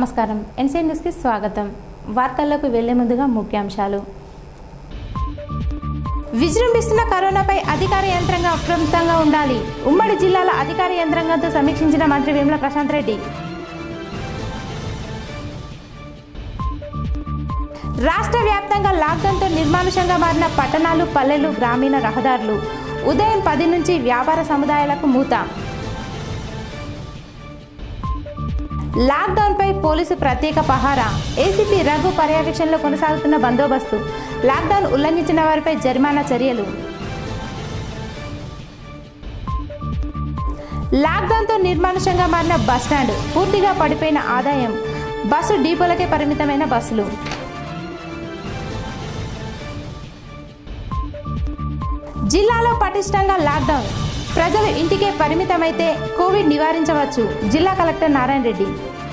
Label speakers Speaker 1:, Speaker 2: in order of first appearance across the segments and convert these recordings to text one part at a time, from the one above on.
Speaker 1: నమస్కారం ఎన్సీఎన్ న్యూస్కి స్వాగతం వార్తల్లోకి వెళ్లే ముందుగా ముఖ్యాంశాలు విజృంభిస్తున్న కరోనాపై అధికార యంత్రాంగం అప్రమత్తంగా ఉండాలి ఉమ్మడి జిల్లాల అధికార యంత్రాంగంతో సమీక్షించిన మంత్రి వేముల ప్రశాంత్ రెడ్డి రాష్ట్ర వ్యాప్తంగా లాక్డౌన్తో నిర్మానుషంగా మారిన పట్టణాలు పల్లెలు గ్రామీణ రహదారులు ఉదయం పది నుంచి వ్యాపార సముదాయాలకు మూత లాక్డౌన్పై పోలీసు ప్రత్యేక పహారా ఏసీపీ రఘు పర్యవేక్షణలో కొనసాగుతున్న బందోబస్తు లాక్డౌన్ ఉల్లంఘించిన వారిపై జరిమానా చర్యలు లాక్డౌన్తో నిర్మానుషంగా మారిన బస్టాండ్ పూర్తిగా పడిపోయిన ఆదాయం బస్సు డీపోలకే పరిమితమైన బస్సులు జిల్లాలో పటిష్టంగా లాక్డౌన్ ప్రజలు ఇంటికే పరిమితమైతే కోవిడ్ నివారించవచ్చు జిల్లా కలెక్టర్ నారాయణ రెడ్డి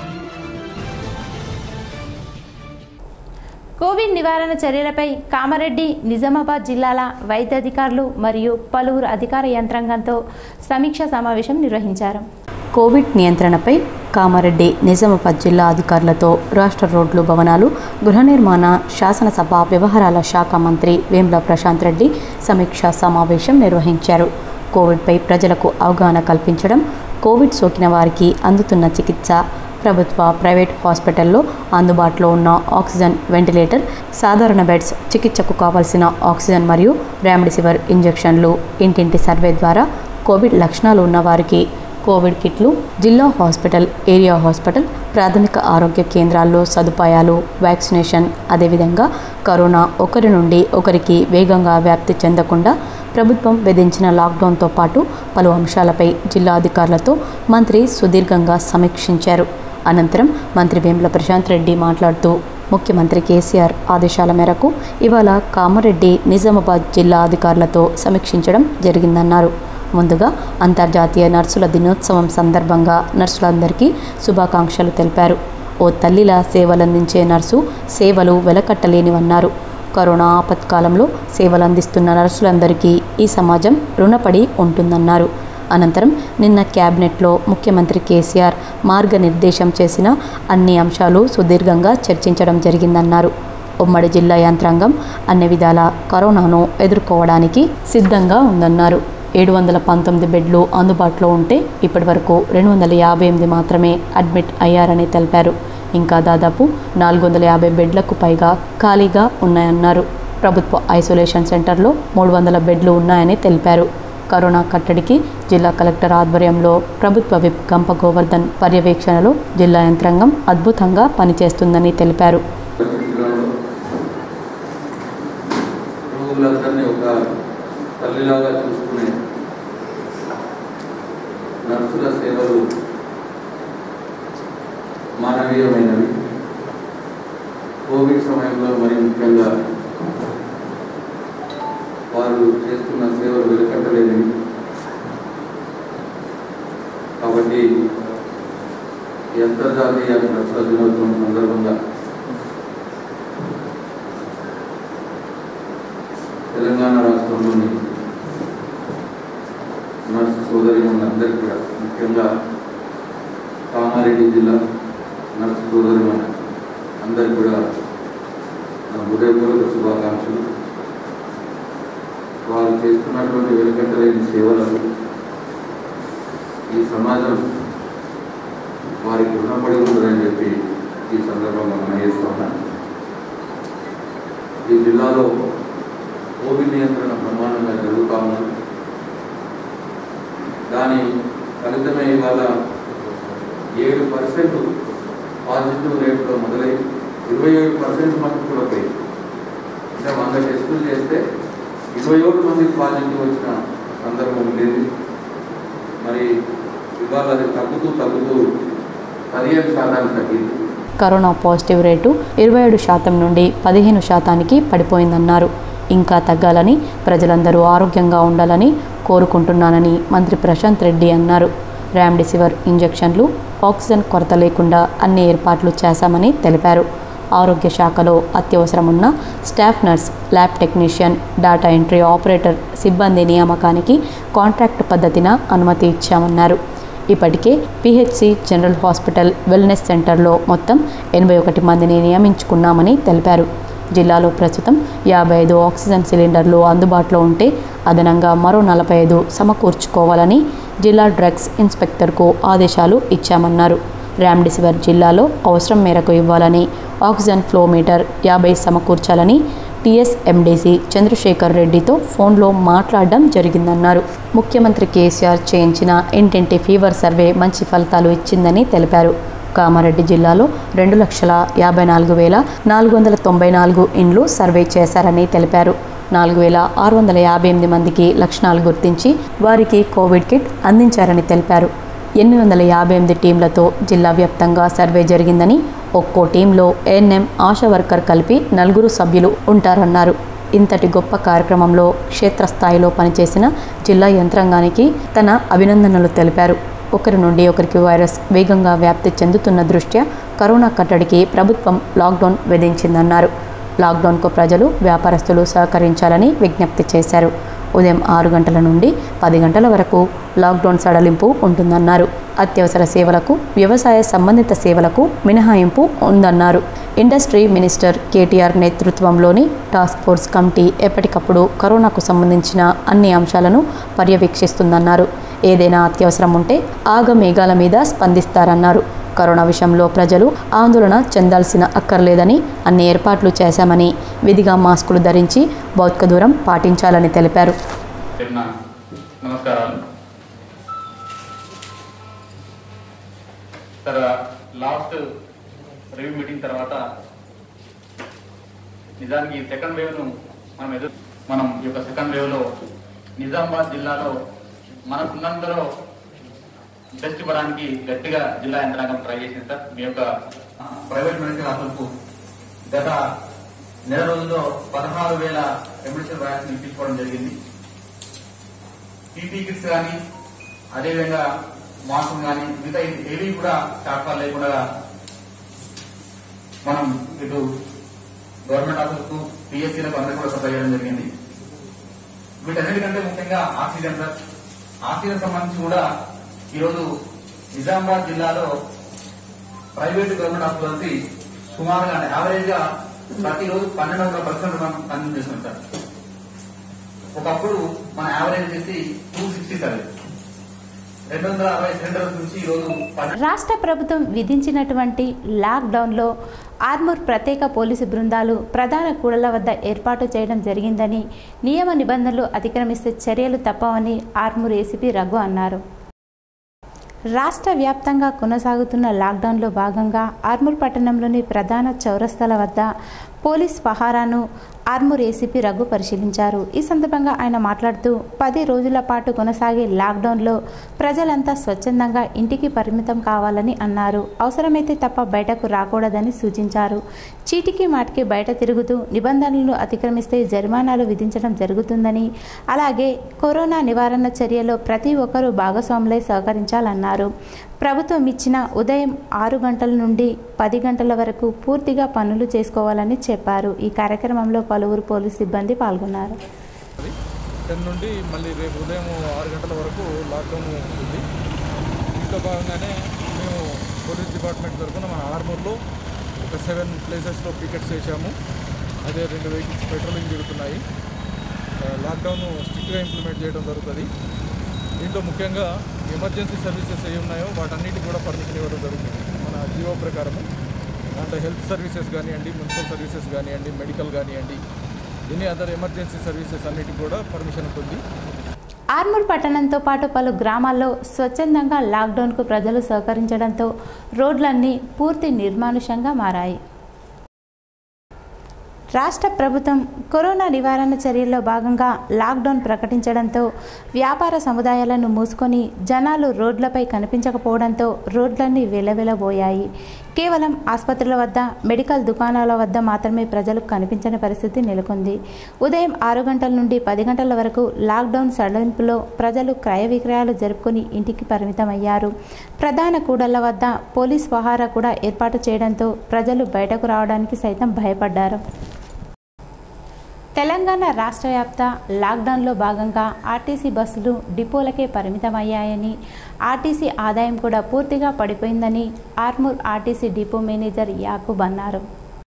Speaker 1: కోవిడ్ నివారణ చర్యలపై కామారెడ్డి నిజామాబాద్ జిల్లాల వైద్యాధికారులు మరియు పలువురు అధికార యంత్రాంగంతో సమీక్షా సమావేశం నిర్వహించారు
Speaker 2: కోవిడ్ నియంత్రణపై కామారెడ్డి నిజామాబాద్ జిల్లా అధికారులతో రాష్ట్ర రోడ్లు భవనాలు గృహ నిర్మాణ శాసనసభ వ్యవహారాల శాఖ మంత్రి వేముల ప్రశాంత్ రెడ్డి సమీక్షా సమావేశం నిర్వహించారు కోవిడ్పై ప్రజలకు అవగాహన కల్పించడం కోవిడ్ సోకిన వారికి అందుతున్న చికిత్స ప్రభుత్వ ప్రైవేట్ హాస్పిటల్లో అందుబాటులో ఉన్న ఆక్సిజన్ వెంటిలేటర్ సాధారణ బెడ్స్ చికిత్సకు కావాల్సిన ఆక్సిజన్ మరియు రామ్డిసివర్ ఇంజెక్షన్లు ఇంటింటి సర్వే ద్వారా కోవిడ్ లక్షణాలు ఉన్న వారికి కోవిడ్ కిట్లు జిల్లా హాస్పిటల్ ఏరియా హాస్పిటల్ ప్రాథమిక ఆరోగ్య కేంద్రాల్లో సదుపాయాలు వ్యాక్సినేషన్ అదేవిధంగా కరోనా ఒకరి నుండి ఒకరికి వేగంగా వ్యాప్తి చెందకుండా ప్రభుత్వం విధించిన లాక్డౌన్తో పాటు పలు అంశాలపై జిల్లా అధికారులతో మంత్రి సుదీర్ఘంగా సమీక్షించారు అనంతరం మంత్రి వేముల ప్రశాంత్ రెడ్డి మాట్లాడుతూ ముఖ్యమంత్రి కేసీఆర్ ఆదేశాల మేరకు ఇవాళ కామారెడ్డి నిజామాబాద్ జిల్లా అధికారులతో సమీక్షించడం జరిగిందన్నారు ముందుగా అంతర్జాతీయ నర్సుల దినోత్సవం సందర్భంగా నర్సులందరికీ శుభాకాంక్షలు తెలిపారు ఓ తల్లిలా సేవలందించే నర్సు సేవలు వెలకట్టలేనివన్నారు కరోనా ఆపత్కాలంలో సేవలందిస్తున్న నర్సులందరికీ ఈ సమాజం రుణపడి ఉంటుందన్నారు అనంతరం నిన్న క్యాబినెట్లో ముఖ్యమంత్రి కేసీఆర్ మార్గనిర్దేశం చేసిన అన్ని అంశాలు సుదీర్ఘంగా చర్చించడం జరిగిందన్నారు ఉమ్మడి జిల్లా యంత్రాంగం అన్ని విధాల కరోనాను ఎదుర్కోవడానికి సిద్ధంగా ఉందన్నారు ఏడు వందల పంతొమ్మిది బెడ్లు అందుబాటులో ఉంటే ఇప్పటివరకు రెండు వందల యాభై ఎనిమిది మాత్రమే అడ్మిట్ అయ్యారని తెలిపారు ఇంకా దాదాపు నాలుగు వందల యాభై బెడ్లకు పైగా ఖాళీగా ఉన్నాయన్నారు ప్రభుత్వ ఐసోలేషన్ సెంటర్లో మూడు వందల బెడ్లు ఉన్నాయని తెలిపారు కరోనా కట్టడికి జిల్లా కలెక్టర్ ఆధ్వర్యంలో ప్రభుత్వ విప్ గంప గోవర్ధన్ పర్యవేక్షణలో జిల్లా యంత్రాంగం అద్భుతంగా పనిచేస్తుందని తెలిపారు
Speaker 3: రోగులందరినీ ఒక తల్లిలాగా చూసుకునే నర్సుల సేవలు మానవీయమైనవి కోవిడ్ సమయంలో మరి ముఖ్యంగా వారు చేస్తున్న సేవలు వెలుకట్టలేనివి కాబట్టి ఈ అంతర్జాతీయ నర్సుల దినోత్సవం సందర్భంగా తెలంగాణ రాష్ట్రంలోని నర్సు సోదరి అందరికీ కూడా ముఖ్యంగా కామారెడ్డి జిల్లా నర్సు సోదరి అందరికీ కూడా నా హృదయపూర్వక శుభాకాంక్షలు వారు చేస్తున్నటువంటి వెలుకట్టలేని సేవలకు ఈ సమాజం వారికి రుణపడి ఉంటుందని చెప్పి ఈ సందర్భంగా మనం చేస్తా ఉన్నాను ఈ జిల్లాలో కోవిడ్ నియంత్రణ బ్రహ్మాండంగా జరుగుతూ ఉన్నది దాని ఫలితమే ఇవాళ ఏడు పర్సెంట్ పాజిటివ్ రేట్లో మొదలై ఇరవై ఏడు పర్సెంట్ మనకు కూడా పోయింది అంటే వంద టెస్టులు చేస్తే ఇరవై ఏడు మందికి పాజిటివ్ వచ్చిన సందర్భం ఉండేది మరి ఇవాళ అది తగ్గుతూ తగ్గుతూ పదిహేను శాతానికి తగ్గింది
Speaker 2: కరోనా పాజిటివ్ రేటు ఇరవై ఏడు శాతం నుండి పదిహేను శాతానికి పడిపోయిందన్నారు ఇంకా తగ్గాలని ప్రజలందరూ ఆరోగ్యంగా ఉండాలని కోరుకుంటున్నానని మంత్రి ప్రశాంత్ రెడ్డి అన్నారు ర్యామ్డిసివర్ ఇంజెక్షన్లు ఆక్సిజన్ కొరత లేకుండా అన్ని ఏర్పాట్లు చేశామని తెలిపారు ఆరోగ్య శాఖలో అత్యవసరం ఉన్న staff nurse lab technician data entry operator సిబ్బంది నియామకానికి కాంట్రాక్ట్ పద్ధతిన అనుమతి ఇచ్చామన్నారు ఇప్పటికే పిహెచ్సి జనరల్ హాస్పిటల్ వెల్నెస్ సెంటర్లో మొత్తం ఎనభై ఒకటి మందిని నియమించుకున్నామని తెలిపారు జిల్లాలో ప్రస్తుతం యాభై ఐదు ఆక్సిజన్ సిలిండర్లు అందుబాటులో ఉంటే అదనంగా మరో నలభై ఐదు సమకూర్చుకోవాలని జిల్లా డ్రగ్స్ ఇన్స్పెక్టర్కు ఆదేశాలు ఇచ్చామన్నారు రామ్డిసివర్ జిల్లాలో అవసరం మేరకు ఇవ్వాలని ఆక్సిజన్ ఫ్లో మీటర్ యాభై సమకూర్చాలని టీఎస్ఎండీసీ చంద్రశేఖర్ రెడ్డితో ఫోన్లో మాట్లాడడం జరిగిందన్నారు ముఖ్యమంత్రి కేసీఆర్ చేయించిన ఇంటింటి ఫీవర్ సర్వే మంచి ఫలితాలు ఇచ్చిందని తెలిపారు కామారెడ్డి జిల్లాలో రెండు లక్షల యాభై నాలుగు వేల నాలుగు వందల తొంభై నాలుగు ఇండ్లు సర్వే చేశారని తెలిపారు నాలుగు వేల ఆరు వందల యాభై ఎనిమిది మందికి లక్షణాలు గుర్తించి వారికి కోవిడ్ కిట్ అందించారని తెలిపారు ఎనిమిది వందల యాభై ఎనిమిది టీంలతో జిల్లా వ్యాప్తంగా సర్వే జరిగిందని ఒక్కో టీంలో ఏఎన్ఎం ఆశా వర్కర్ కలిపి నలుగురు సభ్యులు ఉంటారన్నారు ఇంతటి గొప్ప కార్యక్రమంలో క్షేత్రస్థాయిలో పనిచేసిన జిల్లా యంత్రాంగానికి తన అభినందనలు తెలిపారు ఒకరి నుండి ఒకరికి వైరస్ వేగంగా వ్యాప్తి చెందుతున్న దృష్ట్యా కరోనా కట్టడికి ప్రభుత్వం లాక్డౌన్ విధించిందన్నారు లాక్డౌన్కు ప్రజలు వ్యాపారస్తులు సహకరించాలని విజ్ఞప్తి చేశారు ఉదయం ఆరు గంటల నుండి పది గంటల వరకు లాక్డౌన్ సడలింపు ఉంటుందన్నారు అత్యవసర సేవలకు వ్యవసాయ సంబంధిత సేవలకు మినహాయింపు ఉందన్నారు ఇండస్ట్రీ మినిస్టర్ కేటీఆర్ నేతృత్వంలోని టాస్క్ ఫోర్స్ కమిటీ ఎప్పటికప్పుడు కరోనాకు సంబంధించిన అన్ని అంశాలను పర్యవేక్షిస్తుందన్నారు ఏదైనా అత్యవసరం ఉంటే ఆగమేఘాల మీద స్పందిస్తారన్నారు కరోనా విషయంలో ప్రజలు ఆందోళన చెందాల్సిన అక్కర్లేదని అన్ని ఏర్పాట్లు చేశామని విధిగా మాస్కులు ధరించి భౌతిక దూరం పాటించాలని తెలిపారు
Speaker 4: చెప్పిన నమస్కారాలు సార్ లాస్ట్ రివ్యూ మీటింగ్ తర్వాత నిజానికి సెకండ్ వేవ్ను మనం ఎదురు మనం ఈ యొక్క సెకండ్ వేవ్లో నిజామాబాద్ జిల్లాలో మనకున్నంతలో బెస్ట్ ఇవ్వడానికి గట్టిగా జిల్లా యంత్రాంగం ట్రై చేసింది సార్ మీ యొక్క ప్రైవేట్ మెడికల్ హాస్పిటల్కు గత నెల రోజుల్లో పదహారు వేల ఎమర్జెన్సీ వ్యాక్సిన్ ఇప్పించుకోవడం జరిగింది పీపీ కిట్స్ కానీ అదేవిధంగా మాస్క్ కానీ మిగతా ఏవి కూడా షార్ట్ ఫాల్ లేకుండా మనం ఇటు గవర్నమెంట్ ఆఫీస్కు పిఎస్సీలకు అందరూ కూడా సప్లై చేయడం జరిగింది వీటన్నిటికంటే ముఖ్యంగా ఆక్సిజన్ సార్ ఆక్సిజన్ సంబంధించి కూడా ఈరోజు నిజామాబాద్ జిల్లాలో ప్రైవేట్ గవర్నమెంట్ హాస్పిటల్స్ సుమారుగా యావరేజ్ గా ప్రతిరోజు పన్నెండు వందల పర్సెంట్ మనం కన్జ్యూమ్ చేస్తున్నాం సార్ ఒకప్పుడు మన యావరేజ్ చేసి టూ సిక్స్టీ సెవెన్ రెండు వందల అరవై సిలిండర్స్ నుంచి ఈరోజు పన్నెండు
Speaker 1: రాష్ట్ర ప్రభుత్వం విధించినటువంటి లాక్డౌన్లో ఆర్మూర్ ప్రత్యేక పోలీసు బృందాలు ప్రధాన కూడల వద్ద ఏర్పాటు చేయడం జరిగిందని నియమ నిబంధనలు అతిక్రమిస్తే చర్యలు తప్పవని ఆర్మూర్ ఏసీపీ రఘు అన్నారు రాష్ట్ర వ్యాప్తంగా కొనసాగుతున్న లాక్డౌన్లో భాగంగా ఆర్మూర్ పట్టణంలోని ప్రధాన చౌరస్తాల వద్ద పోలీస్ పహారాను ఆర్మూర్ ఏసీపీ రఘు పరిశీలించారు ఈ సందర్భంగా ఆయన మాట్లాడుతూ పది రోజుల పాటు కొనసాగే లాక్డౌన్లో ప్రజలంతా స్వచ్ఛందంగా ఇంటికి పరిమితం కావాలని అన్నారు అవసరమైతే తప్ప బయటకు రాకూడదని సూచించారు చీటికి మాటికి బయట తిరుగుతూ నిబంధనలను అతిక్రమిస్తే జరిమానాలు విధించడం జరుగుతుందని అలాగే కరోనా నివారణ చర్యలో ప్రతి ఒక్కరూ భాగస్వాములై సహకరించాలన్నారు ప్రభుత్వం ఇచ్చిన ఉదయం ఆరు గంటల నుండి పది గంటల వరకు పూర్తిగా పనులు చేసుకోవాలని చెప్పారు ఈ కార్యక్రమంలో పలువురు పోలీసు సిబ్బంది పాల్గొన్నారు
Speaker 5: టెన్ నుండి మళ్ళీ రేపు ఉదయం ఆరు గంటల వరకు లాక్డౌన్ ఉంటుంది దీంట్లో భాగంగానే మేము పోలీస్ డిపార్ట్మెంట్ తరఫున మన ఆర్మూర్లో ఒక సెవెన్ ప్లేసెస్లో పికెట్స్ వేసాము అదే రెండు వెహికల్స్ పెట్రోలింగ్ జరుగుతున్నాయి ఆ, లాక్డౌన్ స్ట్రిక్ట్గా ఇంప్లిమెంట్ చేయడం జరుగుతుంది దీంట్లో ముఖ్యంగా ఎమర్జెన్సీ సర్వీసెస్ ఏ ఉన్నాయో వాటన్నిటికి కూడా పర్మిషన్ ఇవ్వడం జరుగుతుంది మన జియో ప్రకారము అంటే హెల్త్ సర్వీసెస్ కానివ్వండి మున్సిపల్ సర్వీసెస్ కానివ్వండి మెడికల్ కానివ్వండి ఎనీ అదర్ ఎమర్జెన్సీ సర్వీసెస్ అన్నిటికి కూడా పర్మిషన్ ఉంటుంది
Speaker 1: ఆర్మూర్ పట్టణంతో పాటు పలు గ్రామాల్లో స్వచ్ఛందంగా లాక్డౌన్కు ప్రజలు సహకరించడంతో రోడ్లన్నీ పూర్తి నిర్మానుషంగా మారాయి రాష్ట్ర ప్రభుత్వం కరోనా నివారణ చర్యల్లో భాగంగా లాక్డౌన్ ప్రకటించడంతో వ్యాపార సముదాయాలను మూసుకొని జనాలు రోడ్లపై కనిపించకపోవడంతో రోడ్లన్నీ వెలవెలబోయాయి కేవలం ఆసుపత్రుల వద్ద మెడికల్ దుకాణాల వద్ద మాత్రమే ప్రజలకు కనిపించని పరిస్థితి నెలకొంది ఉదయం ఆరు గంటల నుండి పది గంటల వరకు లాక్డౌన్ సడలింపులో ప్రజలు క్రయ విక్రయాలు జరుపుకొని ఇంటికి పరిమితమయ్యారు ప్రధాన కూడళ్ల వద్ద పోలీస్ పహారా కూడా ఏర్పాటు చేయడంతో ప్రజలు బయటకు రావడానికి సైతం భయపడ్డారు తెలంగాణ రాష్ట్ర వ్యాప్త లాక్డౌన్లో భాగంగా ఆర్టీసీ బస్సులు డిపోలకే పరిమితమయ్యాయని ఆర్టీసీ ఆదాయం కూడా పూర్తిగా పడిపోయిందని Armoor RTC depot manager Yakub అన్నారు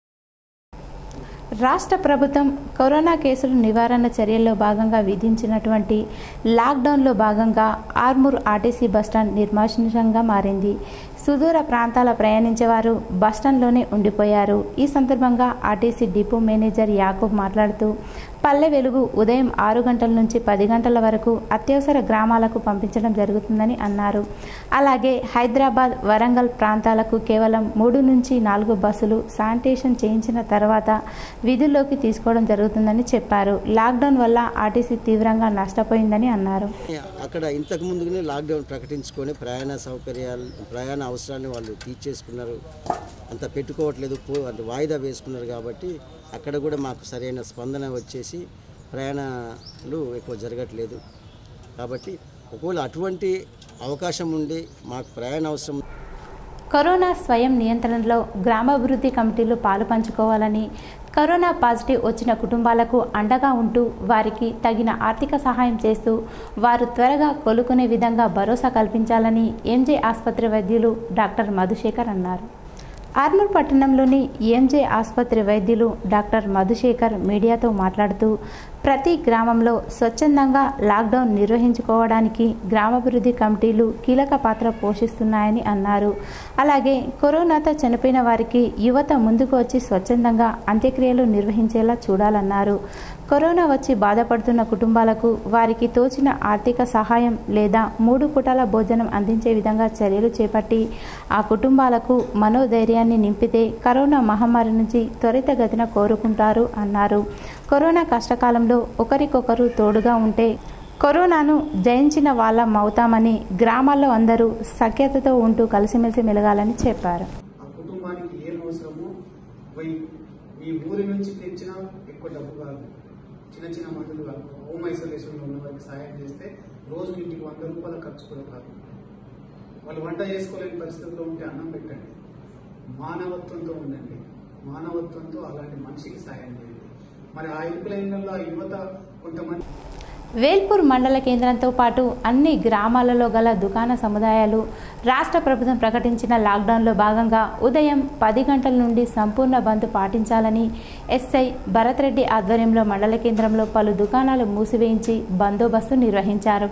Speaker 1: రాష్ట్ర ప్రభుత్వం కరోనా కేసుల నివారణ చర్యల్లో భాగంగా విధించినటువంటి లాక్డౌన్లో భాగంగా ఆర్మూర్ ఆర్టీసీ బస్టాండ్ నిర్మానుషంగా మారింది సుదూర ప్రాంతాల ప్రయాణించేవారు బస్టాండ్లోనే ఉండిపోయారు ఈ సందర్భంగా ఆర్టీసీ డిపో మేనేజర్ యాకూబ్ మాట్లాడుతూ పల్లె వెలుగు ఉదయం ఆరు గంటల నుంచి పది గంటల వరకు అత్యవసర గ్రామాలకు పంపించడం జరుగుతుందని అన్నారు అలాగే హైదరాబాద్ వరంగల్ ప్రాంతాలకు కేవలం మూడు నుంచి నాలుగు బస్సులు శానిటేషన్ చేయించిన తర్వాత విధుల్లోకి తీసుకోవడం జరుగుతుందని చెప్పారు లాక్డౌన్ వల్ల ఆర్టీసీ తీవ్రంగా నష్టపోయిందని అన్నారు
Speaker 6: అక్కడ ఇంతకు ముందుగానే లాక్డౌన్ ప్రకటించుకొని ప్రయాణ సౌకర్యాలు ప్రయాణ అవసరాన్ని వాళ్ళు తీర్చేసుకున్నారు అంత పెట్టుకోవట్లేదు పో- అంటే వాయిదా వేసుకున్నారు కాబట్టి అక్కడ కూడా మాకు సరైన స్పందన వచ్చేసి ప్రయాణాలు ఎక్కువ జరగట్లేదు కాబట్టి ఒకవేళ అటువంటి అవకాశం ఉండి మాకు ప్రయాణ అవసరం
Speaker 1: కరోనా స్వయం నియంత్రణలో గ్రామాభివృద్ధి కమిటీలు పాలు పంచుకోవాలని కరోనా పాజిటివ్ వచ్చిన కుటుంబాలకు అండగా ఉంటూ వారికి తగిన ఆర్థిక సహాయం చేస్తూ వారు త్వరగా కోలుకునే విధంగా భరోసా కల్పించాలని ఎంజే ఆసుపత్రి వైద్యులు డాక్టర్ మధుశేఖర్ అన్నారు ఆర్మూర్ పట్టణంలోని ఎంజే ఆసుపత్రి వైద్యులు డాక్టర్ మధుశేఖర్ మీడియాతో మాట్లాడుతూ ప్రతి గ్రామంలో స్వచ్ఛందంగా లాక్డౌన్ నిర్వహించుకోవడానికి గ్రామాభివృద్ధి కమిటీలు కీలక పాత్ర పోషిస్తున్నాయని అన్నారు అలాగే కరోనాతో చనిపోయిన వారికి యువత ముందుకు వచ్చి స్వచ్ఛందంగా అంత్యక్రియలు నిర్వహించేలా చూడాలన్నారు కరోనా వచ్చి బాధపడుతున్న కుటుంబాలకు వారికి తోచిన ఆర్థిక సహాయం లేదా మూడు పూటల భోజనం అందించే విధంగా చర్యలు చేపట్టి ఆ కుటుంబాలకు మనోధైర్యాన్ని నింపితే కరోనా మహమ్మారి నుంచి త్వరితగతిన కోరుకుంటారు అన్నారు కరోనా కష్టకాలంలో ఒకరికొకరు తోడుగా ఉంటే కరోనాను జయించిన వాళ్ళం అవుతామని గ్రామాల్లో అందరూ సఖ్యతతో ఉంటూ కలిసిమెలిసి మెలగాలని చెప్పారు
Speaker 7: ఆ కుటుంబానికి ఏం అవసరమో పోయి మీ ఊరి నుంచి తెచ్చిన ఎక్కువ డబ్బు కాదు చిన్న చిన్న మందులు కాదు హోమ్ ఐసోలేషన్లో ఉన్న వారికి సహాయం చేస్తే రోజు ఇంటికి వంద రూపాయల ఖర్చు కూడా కాదు వాళ్ళు వంట చేసుకోలేని పరిస్థితుల్లో ఉంటే అన్నం పెట్టండి మానవత్వంతో ఉండండి మానవత్వంతో అలాంటి మనిషికి సాయం చేయండి మరి ఆ ఇరుకు లైన్లలో ఆ యువత కొంతమంది
Speaker 1: వేల్పూర్ మండల కేంద్రంతో పాటు అన్ని గ్రామాలలో గల దుకాణ సముదాయాలు రాష్ట్ర ప్రభుత్వం ప్రకటించిన లాక్డౌన్లో భాగంగా ఉదయం పది గంటల నుండి సంపూర్ణ బంద్ పాటించాలని ఎస్ఐ భరత్ రెడ్డి ఆధ్వర్యంలో మండల కేంద్రంలో పలు దుకాణాలు మూసివేయించి బందోబస్తు నిర్వహించారు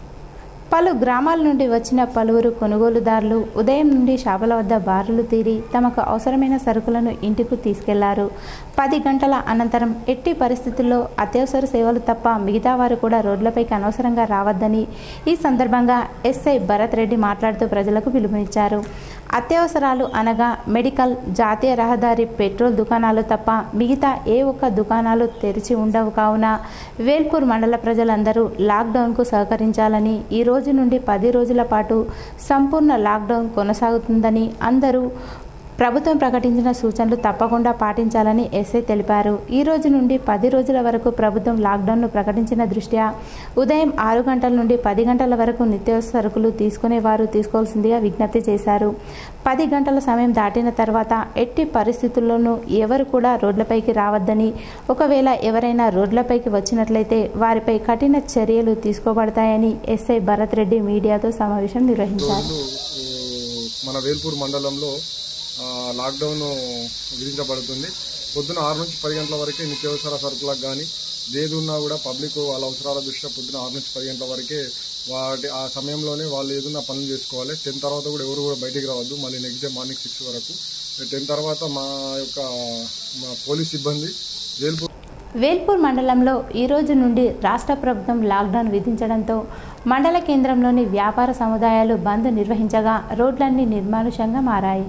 Speaker 1: పలు గ్రామాల నుండి వచ్చిన పలువురు కొనుగోలుదారులు ఉదయం నుండి షాపుల వద్ద బారులు తీరి తమకు అవసరమైన సరుకులను ఇంటికి తీసుకెళ్లారు పది గంటల అనంతరం ఎట్టి పరిస్థితుల్లో అత్యవసర సేవలు తప్ప మిగతా వారు కూడా రోడ్లపైకి అనవసరంగా రావద్దని ఈ సందర్భంగా ఎస్ఐ భరత్ రెడ్డి మాట్లాడుతూ ప్రజలకు పిలుపునిచ్చారు అత్యవసరాలు అనగా మెడికల్ జాతీయ రహదారి పెట్రోల్ దుకాణాలు తప్ప మిగతా ఏ ఒక్క దుకాణాలు తెరిచి ఉండవు కావున వేల్పూర్ మండల ప్రజలందరూ లాక్డౌన్కు సహకరించాలని ఈ రోజు నుండి పది రోజుల పాటు సంపూర్ణ లాక్డౌన్ కొనసాగుతుందని అందరూ ప్రభుత్వం ప్రకటించిన సూచనలు తప్పకుండా పాటించాలని ఎస్ఐ తెలిపారు ఈ రోజు నుండి పది రోజుల వరకు ప్రభుత్వం లాక్డౌన్ను ప్రకటించిన దృష్ట్యా ఉదయం ఆరు గంటల నుండి పది గంటల వరకు నిత్యావసర సరుకులు తీసుకునే వారు తీసుకోవాల్సిందిగా విజ్ఞప్తి చేశారు పది గంటల సమయం దాటిన తర్వాత ఎట్టి పరిస్థితుల్లోనూ ఎవరు కూడా రోడ్లపైకి రావద్దని ఒకవేళ ఎవరైనా రోడ్లపైకి వచ్చినట్లయితే వారిపై కఠిన చర్యలు తీసుకోబడతాయని ఎస్ఐ భరత్ రెడ్డి మీడియాతో సమావేశం నిర్వహించారు
Speaker 5: రోజు ఊ, మన వేల్పూర్ మండలంలో ఆ, లాక్డౌన్ విధించబడుతుంది పొద్దున ఆరు నుంచి పది గంటల వరకే నిత్యావసర సరుకులకు కానీ ఏది ఉన్నా కూడా పబ్లిక్ వాళ్ళ అవసరాల దృష్ట్యా పొద్దున ఆరు నుంచి పది గంటల వరకే వాటి ఆ సమయంలోనే వాళ్ళు ఏదన్నా పనులు చేసుకోవాలి టెన్ తర్వాత కూడా ఎవరు కూడా బయటికి రావద్దు మళ్ళీ నెక్స్ట్ డే మార్నింగ్ సిక్స్ వరకు టెన్ తర్వాత మా యొక్క మా పోలీస్ సిబ్బంది వేల్పూర్
Speaker 1: వేల్పూర్ మండలంలో ఈ రోజు నుండి రాష్ట్ర ప్రభుత్వం లాక్డౌన్ విధించడంతో మండల కేంద్రంలోని వ్యాపార సముదాయాలు బంద్ నిర్వహించగా రోడ్లన్నీ నిర్మానుషంగా మారాయి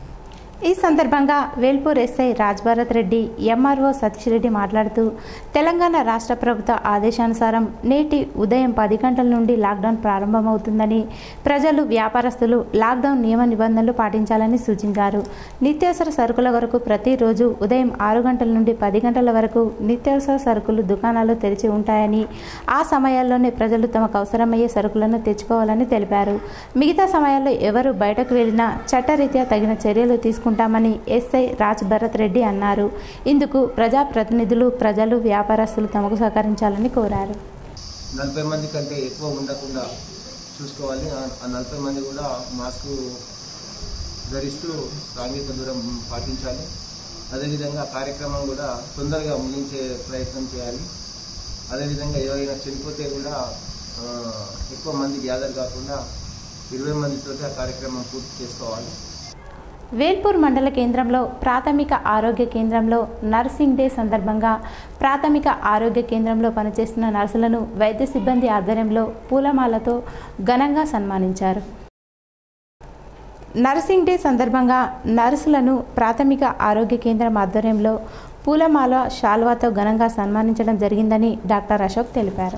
Speaker 1: ఈ సందర్భంగా వేల్పూర్ ఎస్ఐ రాజ్భరత్ రెడ్డి ఎంఆర్ఓ సతీష్ రెడ్డి మాట్లాడుతూ తెలంగాణ రాష్ట్ర ప్రభుత్వ ఆదేశానుసారం నేటి ఉదయం పది గంటల నుండి లాక్డౌన్ ప్రారంభమవుతుందని ప్రజలు వ్యాపారస్తులు లాక్డౌన్ నియమ నిబంధనలు పాటించాలని సూచించారు నిత్యావసర సరుకుల వరకు ప్రతిరోజు ఉదయం ఆరు గంటల నుండి పది గంటల వరకు నిత్యావసర సరుకులు దుకాణాలు తెరిచి ఉంటాయని ఆ సమయాల్లోనే ప్రజలు తమకు అవసరమయ్యే సరుకులను తెచ్చుకోవాలని తెలిపారు మిగతా సమయాల్లో ఎవరు బయటకు వెళ్లినా చట్టరీత్యా తగిన చర్యలు తీసుకుంటారు తీసుకుంటామని ఎస్ఐ రాజ్ భరత్ రెడ్డి అన్నారు ఇందుకు ప్రజాప్రతినిధులు ప్రజలు వ్యాపారస్తులు తమకు సహకరించాలని కోరారు
Speaker 8: నలభై మంది కంటే ఎక్కువ ఉండకుండా చూసుకోవాలి ఆ ఆ నలభై మంది కూడా మాస్క్ ధరిస్తూ సాంఘిక దూరం పాటించాలి అదేవిధంగా కార్యక్రమం కూడా తొందరగా ముగించే ప్రయత్నం చేయాలి అదేవిధంగా ఎవరైనా చనిపోతే కూడా ఆ, ఎక్కువ మంది గ్యాదర్ కాకుండా ఇరవై మందితో ఆ కార్యక్రమం పూర్తి చేసుకోవాలి
Speaker 1: వేల్పూర్ మండల కేంద్రంలో ప్రాథమిక ఆరోగ్య కేంద్రంలో నర్సింగ్ డే సందర్భంగా ప్రాథమిక ఆరోగ్య కేంద్రంలో పనిచేస్తున్న నర్సులను వైద్య సిబ్బంది ఆధ్వర్యంలో పూలమాలతో ఘనంగా సన్మానించారు నర్సింగ్ డే సందర్భంగా నర్సులను ప్రాథమిక ఆరోగ్య కేంద్రం ఆధ్వర్యంలో పూలమాల శాల్వాతో ఘనంగా సన్మానించడం జరిగిందని డాక్టర్ అశోక్ తెలిపారు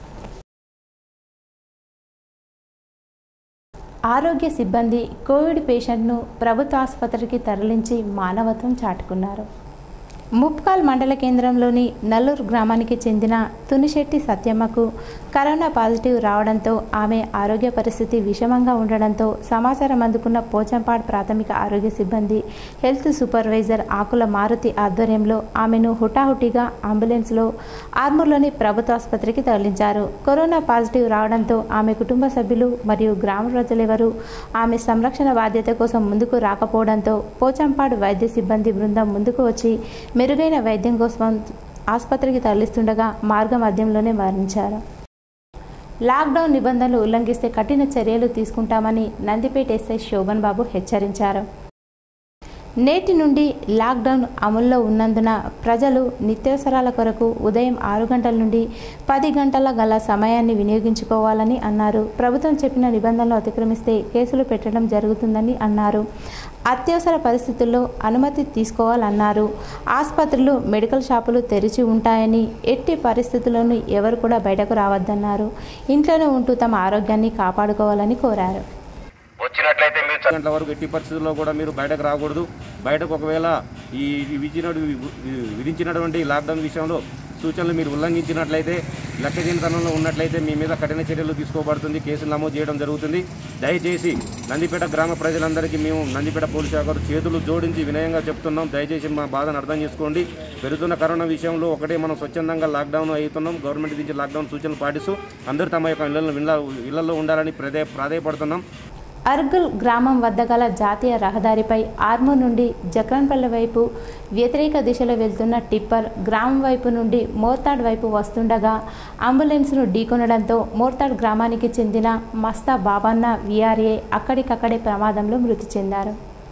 Speaker 1: ఆరోగ్య సిబ్బంది కోవిడ్ పేషెంట్ను ప్రభుత్వ ఆసుపత్రికి తరలించి మానవత్వం చాటుకున్నారు ముప్కాల్ మండల కేంద్రంలోని నల్లూరు గ్రామానికి చెందిన తునిశెట్టి సత్యమ్మకు కరోనా పాజిటివ్ రావడంతో ఆమె ఆరోగ్య పరిస్థితి విషమంగా ఉండడంతో సమాచారం అందుకున్న పోచంపాడ్ ప్రాథమిక ఆరోగ్య సిబ్బంది హెల్త్ సూపర్వైజర్ ఆకుల మారుతి ఆధ్వర్యంలో ఆమెను హుటాహుటిగా అంబులెన్స్లో ఆర్మూర్లోని ప్రభుత్వ ఆసుపత్రికి తరలించారు కరోనా పాజిటివ్ రావడంతో ఆమె కుటుంబ సభ్యులు మరియు గ్రామ ప్రజలెవరూ ఆమె సంరక్షణ బాధ్యత కోసం ముందుకు రాకపోవడంతో పోచంపాడు వైద్య సిబ్బంది బృందం ముందుకు వచ్చి మెరుగైన వైద్యం కోసం ఆసుపత్రికి తరలిస్తుండగా మార్గ మధ్యంలోనే మరణించారు లాక్డౌన్ నిబంధనలు ఉల్లంఘిస్తే కఠిన చర్యలు తీసుకుంటామని నందిపేట ఎస్ఐ శోభన్ బాబు హెచ్చరించారు నేటి నుండి లాక్డౌన్ అమల్లో ఉన్నందున ప్రజలు నిత్యావసరాల కొరకు ఉదయం ఆరు గంటల నుండి పది గంటల గల సమయాన్ని వినియోగించుకోవాలని అన్నారు ప్రభుత్వం చెప్పిన నిబంధనలు అతిక్రమిస్తే కేసులు పెట్టడం జరుగుతుందని అన్నారు అత్యవసర పరిస్థితుల్లో అనుమతి తీసుకోవాలన్నారు ఆసుపత్రులు మెడికల్ షాపులు తెరిచి ఉంటాయని ఎట్టి పరిస్థితుల్లోనూ ఎవరు కూడా బయటకు రావద్దన్నారు ఇంట్లోనే ఉంటూ తమ ఆరోగ్యాన్ని కాపాడుకోవాలని కోరారు
Speaker 9: వచ్చినట్లయితే మీరు గంటల వరకు ఎట్టి పరిస్థితుల్లో కూడా మీరు బయటకు రాకూడదు బయటకు ఒకవేళ ఈ విధించిన విధించినటువంటి లాక్డౌన్ విషయంలో సూచనలు మీరు ఉల్లంఘించినట్లయితే లెక్కజీనతనంలో ఉన్నట్లయితే మీ మీద కఠిన చర్యలు తీసుకోబడుతుంది కేసులు నమోదు చేయడం జరుగుతుంది దయచేసి నందిపేట గ్రామ ప్రజలందరికీ మేము నందిపేట పోలీసు శాఖ వారు చేతులు జోడించి వినయంగా చెప్తున్నాం దయచేసి మా బాధను అర్థం చేసుకోండి పెరుగుతున్న కరోనా విషయంలో ఒకటే మనం స్వచ్ఛందంగా లాక్డౌన్ అవుతున్నాం గవర్నమెంట్ నుంచి లాక్డౌన్ సూచనలు పాటిస్తూ అందరూ తమ యొక్క ఇళ్లలో ఇళ్లలో ఉండాలని ప్రదే ప్రాధాయపడుతున్నాం
Speaker 1: అర్గుల్ గ్రామం వద్ద గల జాతీయ రహదారిపై ఆర్మూర్ నుండి జక్రన్పల్లి వైపు వ్యతిరేక దిశలో వెళ్తున్న టిప్పర్ గ్రామం వైపు నుండి మోర్తాడ్ వైపు వస్తుండగా అంబులెన్స్ను ఢీకొనడంతో మోర్తాడ్ గ్రామానికి చెందిన మస్తా బాబన్న విఆర్ఏ అక్కడికక్కడే ప్రమాదంలో మృతి చెందారు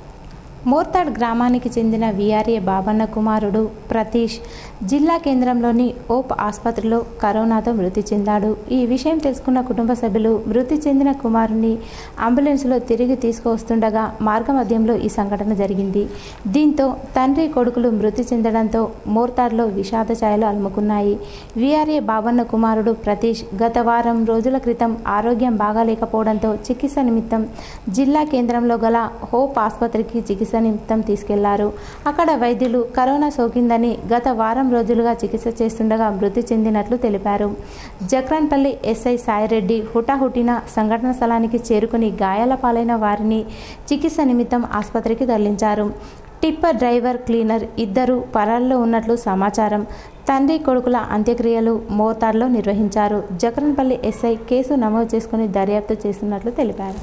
Speaker 1: మోర్తాడ్ గ్రామానికి చెందిన విఆర్ఏ బాబన్న కుమారుడు ప్రతీష్ జిల్లా కేంద్రంలోని ఓప్ ఆసుపత్రిలో కరోనాతో మృతి చెందాడు ఈ విషయం తెలుసుకున్న కుటుంబ సభ్యులు మృతి చెందిన కుమారుని అంబులెన్స్లో తిరిగి తీసుకువస్తుండగా మార్గమధ్యంలో ఈ సంఘటన జరిగింది దీంతో తండ్రి కొడుకులు మృతి చెందడంతో మోర్తాడ్లో విషాద ఛాయలు అలుముకున్నాయి విఆర్ఏ బాబన్న కుమారుడు ప్రతీష్ గత వారం రోజుల క్రితం ఆరోగ్యం బాగాలేకపోవడంతో చికిత్స నిమిత్తం జిల్లా కేంద్రంలో గల హోప్ ఆసుపత్రికి చికిత్స నిమిత్తం తీసుకెళ్లారు అక్కడ వైద్యులు కరోనా సోకిందని గత వారం రోజులుగా చికిత్స చేస్తుండగా మృతి చెందినట్లు తెలిపారు జక్రాన్పల్లి ఎస్ఐ సాయిరెడ్డి హుటాహుటిన సంఘటన స్థలానికి చేరుకుని గాయాల పాలైన వారిని చికిత్స నిమిత్తం ఆసుపత్రికి తరలించారు టిప్పర్ డ్రైవర్ క్లీనర్ ఇద్దరు పరాల్లో ఉన్నట్లు సమాచారం తండ్రి కొడుకుల అంత్యక్రియలు మోతాడ్లో నిర్వహించారు జక్రన్పల్లి ఎస్ఐ కేసు నమోదు చేసుకుని దర్యాప్తు చేస్తున్నట్లు తెలిపారు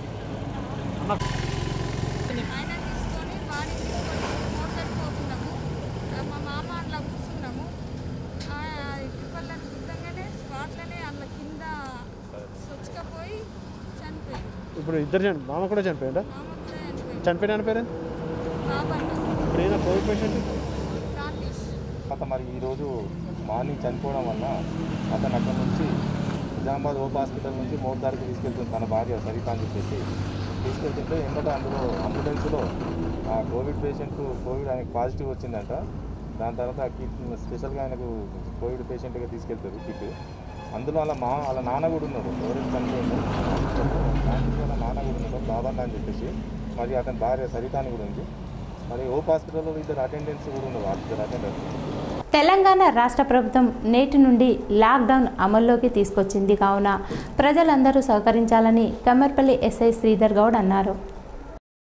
Speaker 10: ఆయన తీసుకొని వాడిని తీసుకొని మోటార్ పోతున్నాము ఆ, మా మామ అట్లా కూర్చున్నాము టిప్పర్లను గుద్దంగానే స్పాట్లోనే అందులో కింద సొచ్చుకపోయి చనిపోయింది
Speaker 11: ఇప్పుడు ఇద్దరు చని మామ కూడా చనిపోయిందా
Speaker 10: మామ కూడా చనిపోయింది
Speaker 11: చనిపోయిన ఆయన పేరు
Speaker 10: బాబన్న
Speaker 11: ఇప్పుడు ఏదైనా కోవిడ్ పేషెంట్
Speaker 10: రాకేష్
Speaker 12: అతను మరి ఈరోజు మార్నింగ్ చనిపోవడం వల్ల అతను అక్కడ నుంచి నిజామాబాద్ ఓప్ హాస్పిటల్ నుంచి మోర్దారికి తీసుకెళ్తుంది తన భార్య సరిత అని చెప్పేసి తీసుకెళ్తుంటే ఎందుకంటే అందులో అంబులెన్స్లో ఆ కోవిడ్ పేషెంట్ కోవిడ్ ఆయనకు పాజిటివ్ వచ్చిందంట దాని తర్వాత ఆ కిట్ స్పెషల్గా ఆయనకు కోవిడ్ పేషెంట్గా తీసుకెళ్తారు కిట్ అందులో వాళ్ళ మా వాళ్ళ నాన్న కూడా ఉన్నాడు ఎవరైతే చనిపోయిందో దాంట్లో వాళ్ళ నాన్న కూడా ఉన్నాడు బాబన్న అని చెప్పేసి మరి అతని భార్య సరిత అని కూడా ఉంది మరి ఓప్ హాస్పిటల్లో ఇద్దరు అటెండెన్స్ కూడా ఉన్నారు ఇద్దరు అటెండెన్స్
Speaker 1: తెలంగాణ రాష్ట్ర ప్రభుత్వం నేటి నుండి లాక్డౌన్ అమల్లోకి తీసుకొచ్చింది కావున ప్రజలందరూ సహకరించాలని కమ్మర్పల్లి ఎస్ఐ శ్రీధర్ గౌడ్ అన్నారు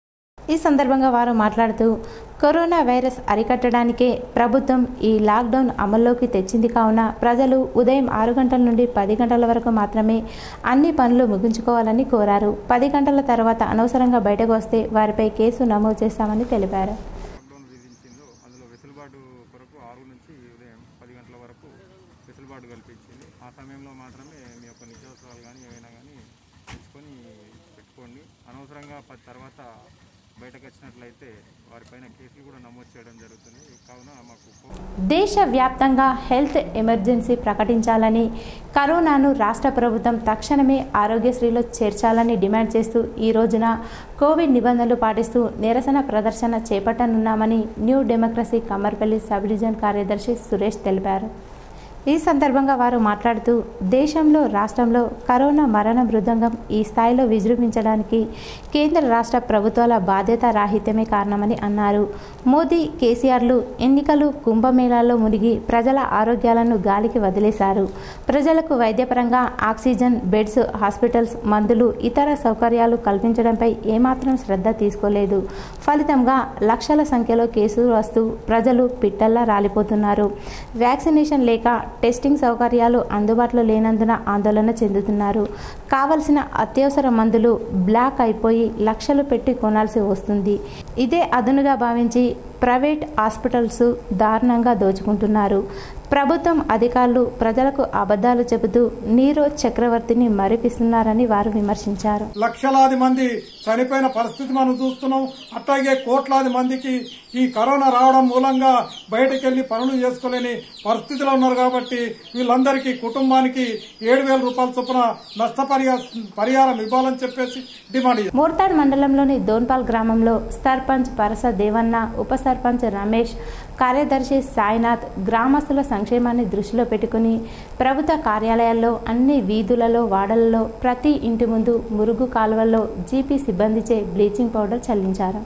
Speaker 1: ఈ సందర్భంగా వారు మాట్లాడుతూ కరోనా వైరస్ అరికట్టడానికే ప్రభుత్వం ఈ లాక్డౌన్ అమల్లోకి తెచ్చింది కావున ప్రజలు ఉదయం ఆరు గంటల నుండి పది గంటల వరకు మాత్రమే అన్ని పనులు ముగించుకోవాలని కోరారు పది గంటల తర్వాత అనవసరంగా బయటకు వస్తే వారిపై కేసు నమోదు చేస్తామని తెలిపారు
Speaker 12: లాక్డౌన్ విధించిందో అందులో వెసులుబాటు కొరకు ఆరు నుంచి ఉదయం పది గంటల వరకు వెసులుబాటు కల్పించింది ఆ సమయంలో మాత్రమే మీ యొక్క నిత్యావసరాలు కానీ ఏవైనా కానీ తెచ్చుకొని పెట్టుకోండి అనవసరంగా పది తర్వాత బయటకు వచ్చినట్లయితే వారిపైన కేసులు కూడా నమోదు చేయడం జరుగుతుంది కావున మాకు కో-
Speaker 1: దేశవ్యాప్తంగా హెల్త్ ఎమర్జెన్సీ ప్రకటించాలని కరోనాను రాష్ట్ర ప్రభుత్వం తక్షణమే ఆరోగ్యశ్రీలో చేర్చాలని డిమాండ్ చేస్తూ ఈ రోజున కోవిడ్ నిబంధనలు పాటిస్తూ నిరసన ప్రదర్శన చేపట్టనున్నామని new democracy Kammarpalli sub division కార్యదర్శి సురేష్ తెలిపారు ఈ సందర్భంగా వారు మాట్లాడుతూ దేశంలో రాష్ట్రంలో కరోనా మరణ మృదంగం ఈ స్థాయిలో విజృంభించడానికి కేంద్ర రాష్ట్ర ప్రభుత్వాల బాధ్యత రాహిత్యమే కారణమని అన్నారు మోదీ కేసీఆర్లు ఎన్నికలు కుంభమేళాల్లో మునిగి ప్రజల ఆరోగ్యాలను గాలికి వదిలేశారు ప్రజలకు వైద్యపరంగా ఆక్సిజన్ బెడ్స్ హాస్పిటల్స్ మందులు ఇతర సౌకర్యాలు కల్పించడంపై ఏమాత్రం శ్రద్ధ తీసుకోలేదు ఫలితంగా లక్షల సంఖ్యలో కేసులు వస్తూ ప్రజలు పిట్టల్లా రాలిపోతున్నారు వ్యాక్సినేషన్ లేక టెస్టింగ్ సౌకర్యాలు అందుబాటులో లేనందున ఆందోళన చెందుతున్నారు కావలసిన అత్యవసర మందులు బ్లాక్ అయిపోయి లక్షలు పెట్టి కొనాల్సి వస్తుంది ఇదే అదునుగా భావించి ప్రైవేట్ హాస్పిటల్స్ దారుణంగా దోచుకుంటున్నారు ప్రభుత్వం అధికారులు ప్రజలకు అబద్ధాలు చెబుతూ నీరో చక్రవర్తిని మరిపిస్తున్నారని వారు విమర్శించారు
Speaker 13: లక్షలాది మంది చనిపోయిన పరిస్థితి మనం చూస్తున్నాం అట్లాగే కోట్లాది మందికి ఈ కరోనా రావడం మూలంగా బయటకెళ్లి పనులు చేసుకోలేని పరిస్థితిలో ఉన్నారు కాబట్టి వీళ్ళందరికీ కుటుంబానికి ఏడు వేల రూపాయల చొప్పున నష్టపరిహారం పరిహారం ఇవ్వాలని చెప్పేసి డిమాండ్ చేశారు.
Speaker 1: మోర్తాడ్ మండలంలోని దోన్పాల్ గ్రామంలో సర్పంచ్ పరస దేవన్న ఉప సర్పంచ్ రమేష్ కార్యదర్శి సాయినాథ్ గ్రామస్తుల సంక్షేమాన్ని దృష్టిలో పెట్టుకుని ప్రభుత్వ కార్యాలయాల్లో అన్ని వీధులలో వాడలలో ప్రతి ఇంటి ముందు మురుగు కాలువల్లో జీపీ సిబ్బందిచే బ్లీచింగ్ పౌడర్ చల్లించారు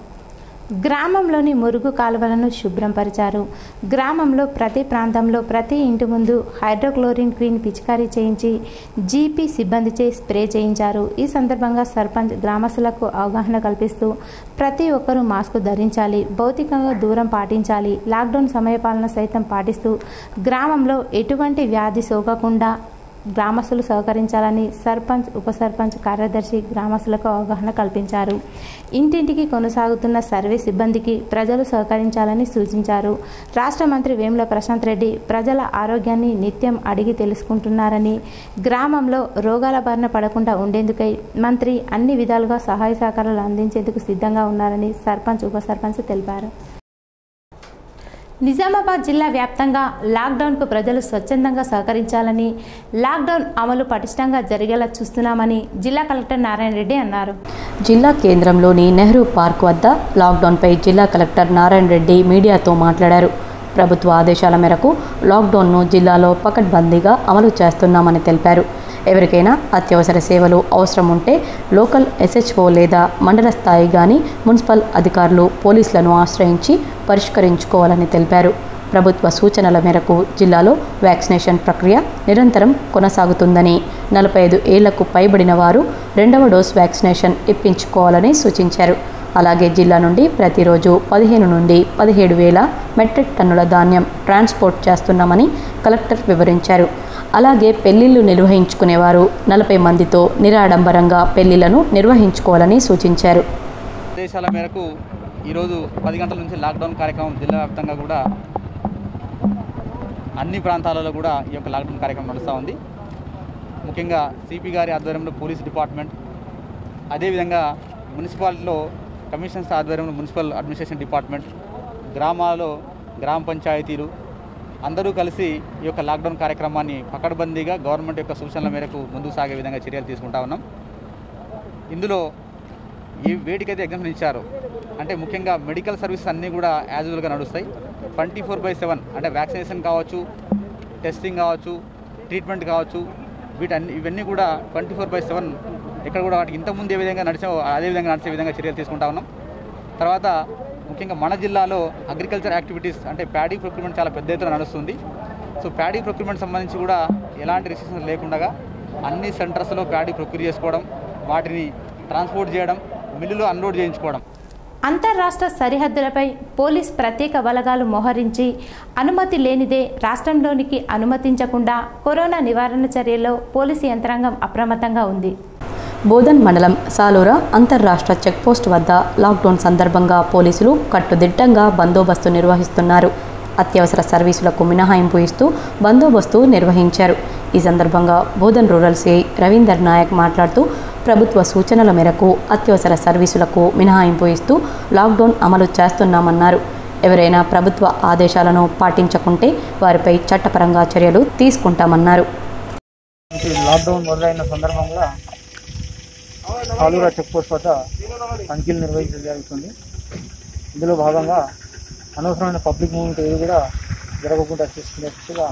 Speaker 1: గ్రామంలోని మురుగు కాలువలను శుభ్రంపరిచారు గ్రామంలో ప్రతి ప్రాంతంలో ప్రతి ఇంటి ముందు హైడ్రోక్లోరిన్ క్రీన్ పిచికారీ చేయించి జీపీ సిబ్బందిచే స్ప్రే చేయించారు ఈ సందర్భంగా సర్పంచ్ గ్రామస్తులకు అవగాహన కల్పిస్తూ ప్రతి ఒక్కరూ మాస్క్ ధరించాలి భౌతికంగా దూరం పాటించాలి లాక్డౌన్ సమయపాలన సైతం పాటిస్తూ గ్రామంలో ఎటువంటి వ్యాధి సోకకుండా గ్రామస్తులు సహకరించాలని సర్పంచ్ ఉప సర్పంచ్ కార్యదర్శి గ్రామస్తులకు అవగాహన కల్పించారు ఇంటింటికి కొనసాగుతున్న సర్వే సిబ్బందికి ప్రజలు సహకరించాలని సూచించారు రాష్ట్ర మంత్రి వేముల ప్రశాంత్ రెడ్డి ప్రజల ఆరోగ్యాన్ని నిత్యం అడిగి తెలుసుకుంటున్నారని గ్రామంలో రోగాల బారిన పడకుండా ఉండేందుకై మంత్రి అన్ని విధాలుగా సహాయ సహకారాలు అందించేందుకు సిద్ధంగా ఉన్నారని సర్పంచ్ ఉప సర్పంచ్ తెలిపారు నిజామాబాద్ జిల్లా వ్యాప్తంగా లాక్డౌన్కు ప్రజలు స్వచ్ఛందంగా సహకరించాలని లాక్డౌన్ అమలు పటిష్టంగా జరిగేలా చూస్తున్నామని జిల్లా కలెక్టర్ నారాయణ రెడ్డి అన్నారు
Speaker 2: జిల్లా కేంద్రంలోని నెహ్రూ పార్క్ వద్ద లాక్డౌన్పై జిల్లా కలెక్టర్ నారాయణ రెడ్డి మీడియాతో మాట్లాడారు ప్రభుత్వ ఆదేశాల మేరకు లాక్డౌన్ను జిల్లాలో పకడ్బందీగా అమలు చేస్తున్నామని తెలిపారు ఎవరికైనా అత్యవసర సేవలు అవసరం ఉంటే లోకల్ ఎస్హెచ్ఓ లేదా మండల స్థాయి కానీ మున్సిపల్ అధికారులు పోలీసులను ఆశ్రయించి పరిష్కరించుకోవాలని తెలిపారు ప్రభుత్వ సూచనల మేరకు జిల్లాలో వ్యాక్సినేషన్ ప్రక్రియ నిరంతరం కొనసాగుతుందని నలభై ఐదు ఏళ్లకు పైబడిన వారు రెండవ డోస్ వ్యాక్సినేషన్ ఇప్పించుకోవాలని సూచించారు అలాగే జిల్లా నుండి ప్రతిరోజు పదిహేను నుండి పదిహేడు వేల మెట్రిక్ టన్నుల ధాన్యం ట్రాన్స్పోర్ట్ చేస్తున్నామని కలెక్టర్ వివరించారు అలాగే పెళ్లిళ్లు నిర్వహించుకునేవారు నలభై మందితో నిరాడంబరంగా పెళ్లిళ్లను నిర్వహించుకోవాలని సూచించారు
Speaker 14: ఆదేశాల మేరకు ఈరోజు పది గంటల నుంచి లాక్డౌన్ కార్యక్రమం జిల్లా వ్యాప్తంగా కూడా అన్ని ప్రాంతాలలో కూడా ఈ యొక్క లాక్డౌన్ కార్యక్రమం నడుస్తూ ఉంది ముఖ్యంగా సిపి గారి ఆధ్వర్యంలో పోలీస్ డిపార్ట్మెంట్ అదేవిధంగా మున్సిపాలిటీలో కమిషన్స్ ఆధ్వర్యంలో మున్సిపల్ అడ్మినిస్ట్రేషన్ డిపార్ట్మెంట్ గ్రామాలలో గ్రామ పంచాయతీలు అందరూ కలిసి ఈ యొక్క లాక్డౌన్ కార్యక్రమాన్ని పకడ్బందీగా గవర్నమెంట్ యొక్క సూచనల మేరకు ముందుకు సాగే విధంగా చర్యలు తీసుకుంటా ఉన్నాం ఇందులో ఏ వేటికైతే ఎగ్జామ్షన్ ఇచ్చారో అంటే ముఖ్యంగా మెడికల్ సర్వీసెస్ అన్నీ కూడా యాజ్ యూజువల్గా నడుస్తాయి ట్వంటీ ఫోర్ బై సెవెన్ అంటే వ్యాక్సినేషన్ కావచ్చు టెస్టింగ్ కావచ్చు ట్రీట్మెంట్ కావచ్చు వీటన్ని ఇవన్నీ కూడా ట్వంటీ ఫోర్ బై సెవెన్ ఇక్కడ కూడా వాటికి ఇంతకుముందు ఏ విధంగా నడిచే అదే విధంగా నడిచే విధంగా చర్యలు తీసుకుంటా ఉన్నాం తర్వాత ముఖ్యంగా మన జిల్లాలో అగ్రికల్చర్ యాక్టివిటీస్ అంటే ప్యాడీ ప్రొక్యూర్మెంట్ చాలా పెద్ద ఎత్తున నడుస్తుంది సో ప్యాడీ ప్రొక్యూర్మెంట్ సంబంధించి కూడా ఎలాంటి రిస్ట్రిక్షన్స్ లేకుండా అన్ని సెంటర్స్లో ప్యాడీ ప్రొక్యూర్ చేసుకోవడం వాటిని ట్రాన్స్పోర్ట్ చేయడం మిల్లులో అన్లోడ్ చేయించుకోవడం
Speaker 1: అంతర్రాష్ట్ర సరిహద్దులపై పోలీస్ ప్రత్యేక బలగాలు మోహరించి అనుమతి లేనిదే రాష్ట్రంలోనికి అనుమతించకుండా కరోనా నివారణ చర్యల్లో పోలీసు యంత్రాంగం అప్రమత్తంగా ఉంది
Speaker 2: బోధన్ మండలం సాలూర అంతర్రాష్ట్ర చెక్పోస్ట్ వద్ద లాక్డౌన్ సందర్భంగా పోలీసులు కట్టుదిట్టంగా బందోబస్తు నిర్వహిస్తున్నారు అత్యవసర సర్వీసులకు మినహాయింపు ఇస్తూ బందోబస్తు నిర్వహించారు ఈ సందర్భంగా బోధన్ రూరల్ సిఐ రవీందర్ నాయక్ మాట్లాడుతూ ప్రభుత్వ సూచనల మేరకు అత్యవసర సర్వీసులకు మినహాయింపు ఇస్తూ లాక్డౌన్ అమలు చేస్తున్నామన్నారు ఎవరైనా ప్రభుత్వ ఆదేశాలను పాటించకుంటే వారిపై చట్టపరంగా చర్యలు తీసుకుంటామన్నారు
Speaker 15: లాక్డౌన్ మొదలైన సందర్భంగా ఆలూరా చెక్ పోస్ట్ వద్ద తనిఖీలు నిర్వహించడం జరుగుతుంది ఇందులో భాగంగా అనవసరమైన పబ్లిక్ మూవ్మెంట్ ఏది కూడా జరగకుండా చూసుకునేట్టుగా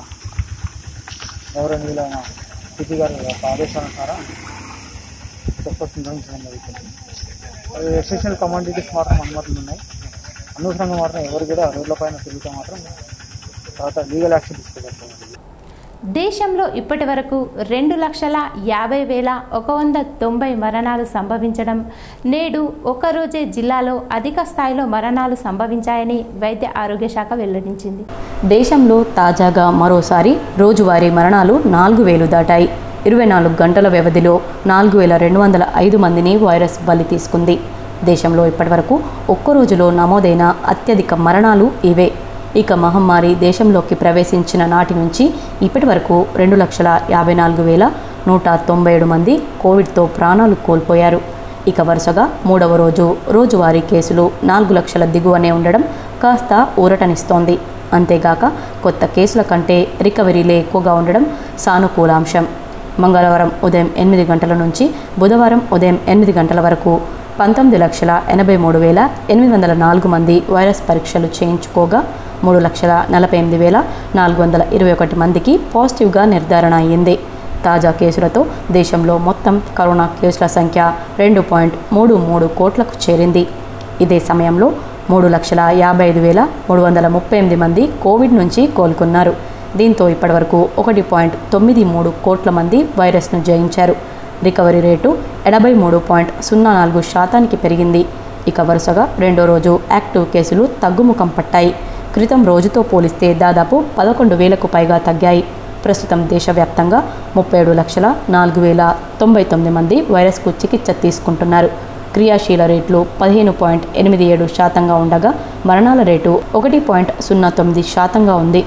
Speaker 15: గౌరవనీయులైన సిపి గారి యొక్క ఆదేశానుసారం చెక్ పోస్ట్ నిర్వహించడం జరుగుతుంది అది ఎసెన్షియల్ కమాండిటీస్ మాత్రం అనుమతులు ఉన్నాయి అనవసరంగా మాత్రం ఎవరు కూడా రోడ్లపైన తిరుగుతూ మాత్రం తర్వాత లీగల్ యాక్షన్ తీసుకోగలుగుతారు
Speaker 1: దేశంలో ఇప్పటి వరకు రెండు లక్షల యాభై వేల ఒక వంద తొంభై మరణాలు సంభవించడం నేడు ఒక్కరోజే జిల్లాలో అధిక స్థాయిలో మరణాలు సంభవించాయని వైద్య ఆరోగ్య శాఖ వెల్లడించింది
Speaker 2: దేశంలో తాజాగా మరోసారి రోజువారీ మరణాలు నాలుగు వేలు దాటాయి ఇరవై నాలుగు గంటల వ్యవధిలో నాలుగు వేల రెండు వందల ఐదు మందిని వైరస్ బలి తీసుకుంది దేశంలో ఇప్పటివరకు ఒక్క రోజులో నమోదైన అత్యధిక మరణాలు ఇవే ఇక మహమ్మారి దేశంలోకి ప్రవేశించిన నాటి నుంచి ఇప్పటి వరకు రెండు లక్షల యాభై నాలుగు వేల నూట తొంభై ఏడు మంది కోవిడ్తో ప్రాణాలు కోల్పోయారు ఇక వరుసగా మూడవ రోజు రోజువారీ కేసులు నాలుగు లక్షల దిగువనే ఉండడం కాస్త ఊరటనిస్తోంది అంతేగాక కొత్త కేసుల కంటే రికవరీలే ఎక్కువగా ఉండడం సానుకూలాంశం మంగళవారం ఉదయం ఎనిమిది గంటల నుంచి బుధవారం ఉదయం ఎనిమిది గంటల వరకు పంతొమ్మిది లక్షల ఎనభై మూడు వేల ఎనిమిది వందల నాలుగు మంది వైరస్ పరీక్షలు చేయించుకోగా మూడు లక్షల నలభై ఎనిమిది వేల నాలుగు వందల ఇరవై ఒకటి మందికి పాజిటివ్గా నిర్ధారణ అయ్యింది తాజా కేసులతో దేశంలో మొత్తం కరోనా కేసుల సంఖ్య రెండు పాయింట్ మూడు మూడు కోట్లకు చేరింది ఇదే సమయంలో మూడు లక్షల యాభై ఐదు వేల మూడు వందల ముప్పై ఎనిమిది మంది కోవిడ్ నుంచి కోలుకున్నారు దీంతో ఇప్పటివరకు ఒకటి పాయింట్ తొమ్మిది మూడు కోట్ల మంది వైరస్ను జయించారు రికవరీ రేటు ఎనభై మూడు పాయింట్ సున్నా నాలుగు శాతానికి పెరిగింది ఇక వరుసగా రెండో రోజు యాక్టివ్ కేసులు తగ్గుముఖం పట్టాయి క్రితం రోజుతో పోలిస్తే దాదాపు పదకొండు వేలకు పైగా తగ్గాయి ప్రస్తుతం దేశవ్యాప్తంగా ముప్పై ఏడు లక్షల నాలుగు వేల తొంభై తొమ్మిది మంది వైరస్కు చికిత్స తీసుకుంటున్నారు క్రియాశీల రేట్లు పదిహేను పాయింట్ ఎనిమిది ఏడు శాతంగా ఉండగా మరణాల రేటు ఒకటి పాయింట్ సున్నా తొమ్మిది శాతంగా ఉంది